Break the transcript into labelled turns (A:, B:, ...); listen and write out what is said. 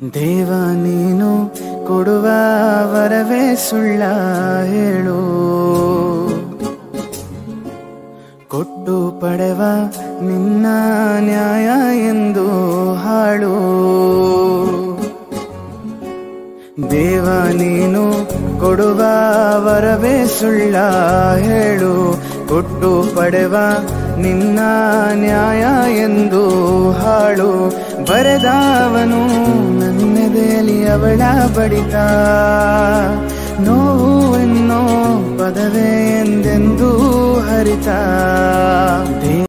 A: ದೇವ ನೀನು ಕೊಡುವ ವರವೇ ಸುಳ್ಳ ಹೇಳು ಕೊಟ್ಟು ಪಡೆವ ನಿನ್ನ ನ್ಯಾಯ ಎಂದು ಹಾಳು ದೇವ ನೀನು ಕೊಡುವ ವರವೇ ಸುಳ್ಳ ಹೇಳು ಕೊಟ್ಟು ಪಡೆವ ನಿನ್ನ ನ್ಯಾಯ ಎಂದು ಹಾಳು ಬರೆದವನು ನನ್ನೆದೆಯಲ್ಲಿ ಅವಳ ಬಡಿತ ನೋವು ಎನ್ನೋ ಪದವೇ ಎಂದೆಂದೂ ಹರಿತ